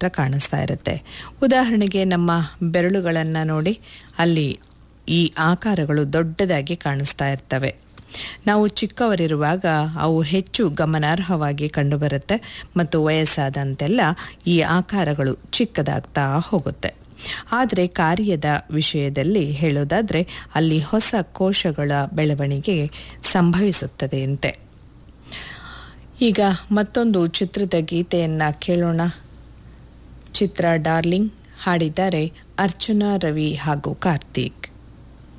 ಮಾತ್ರ ಕಾಣಿಸ್ತಾ ಇರುತ್ತೆ ಉದಾಹರಣೆಗೆ ನಮ್ಮ ಬೆರಳುಗಳನ್ನು ನೋಡಿ ಅಲ್ಲಿ ಈ ಆಕಾರಗಳು ದೊಡ್ಡದಾಗಿ ಕಾಣಿಸ್ತಾ ಇರ್ತವೆ ನಾವು ಚಿಕ್ಕವರಿರುವಾಗ ಅವು ಹೆಚ್ಚು ಗಮನಾರ್ಹವಾಗಿ ಕಂಡುಬರುತ್ತೆ ಮತ್ತು ವಯಸ್ಸಾದಂತೆಲ್ಲ ಈ ಆಕಾರಗಳು ಚಿಕ್ಕದಾಗ್ತಾ ಹೋಗುತ್ತೆ ಆದರೆ ಕಾರ್ಯದ ವಿಷಯದಲ್ಲಿ ಹೇಳೋದಾದರೆ ಅಲ್ಲಿ ಹೊಸ ಕೋಶಗಳ ಬೆಳವಣಿಗೆ ಸಂಭವಿಸುತ್ತದೆ ಅಂತೆ ಈಗ ಮತ್ತೊಂದು ಚಿತ್ರದ ಗೀತೆಯನ್ನು ಕೇಳೋಣ ಚಿತ್ರ ಡಾರ್ಲಿಂಗ್ ಹಾಡಿದ್ದಾರೆ ಅರ್ಚನಾ ರವಿ ಹಾಗೂ ಕಾರ್ತೀಕ್